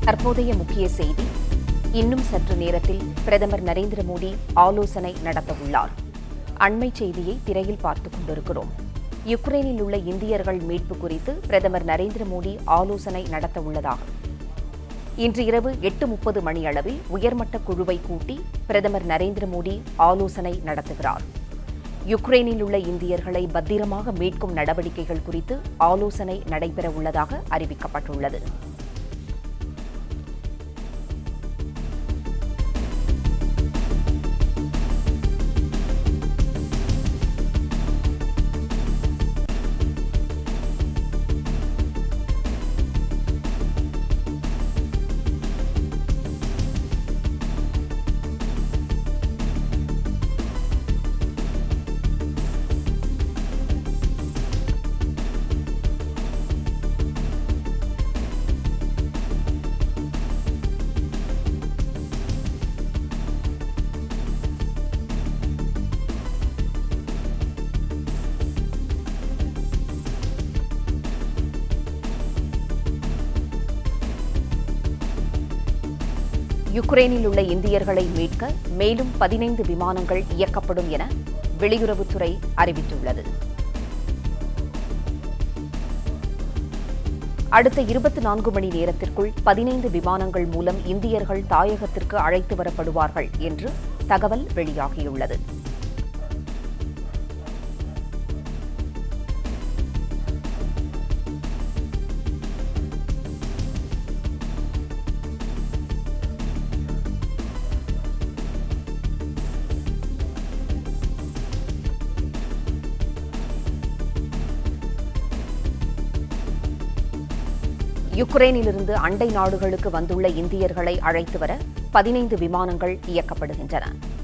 தற்போதைய முக்கிய செய்தி இன்னும் சற்று நேரத்தில் பிரதமர் நரேந்திர மோடி ஆலோசனை நடத்தவுள்ளார் அண்மை செய்தியை திரையில் பார்த்துக் கொண்டிருக்கிறோம் யுக்ரைனில் உள்ள இந்தியர்கள் மீட்பு குறித்து பிரதமர் நரேந்திர மோடி ஆலோசனை நடத்தவுள்ளதாக இன்று இரவு எட்டு முப்பது மணி அளவில் உயர்மட்ட குழுவை கூட்டி பிரதமர் நரேந்திர மோடி ஆலோசனை நடத்துகிறார் யுக்ரைனில் உள்ள இந்தியர்களை பத்திரமாக மீட்கும் நடவடிக்கைகள் குறித்து ஆலோசனை நடைபெறவுள்ளதாக அறிவிக்கப்பட்டுள்ளது யுக்ரைனில் உள்ள இந்தியர்களை மீட்க மேலும் பதினைந்து விமானங்கள் இயக்கப்படும் என வெளியுறவுத்துறை அறிவித்துள்ளது அடுத்த இருபத்தி நான்கு மணி நேரத்திற்குள் பதினைந்து விமானங்கள் மூலம் இந்தியர்கள் தாயகத்திற்கு அழைத்து வரப்படுவார்கள் என்று தகவல் வெளியாகியுள்ளது யுக்ரைனிலிருந்து அண்டை நாடுகளுக்கு வந்துள்ள இந்தியர்களை அழைத்து வர பதினைந்து விமானங்கள் இயக்கப்படுகின்றன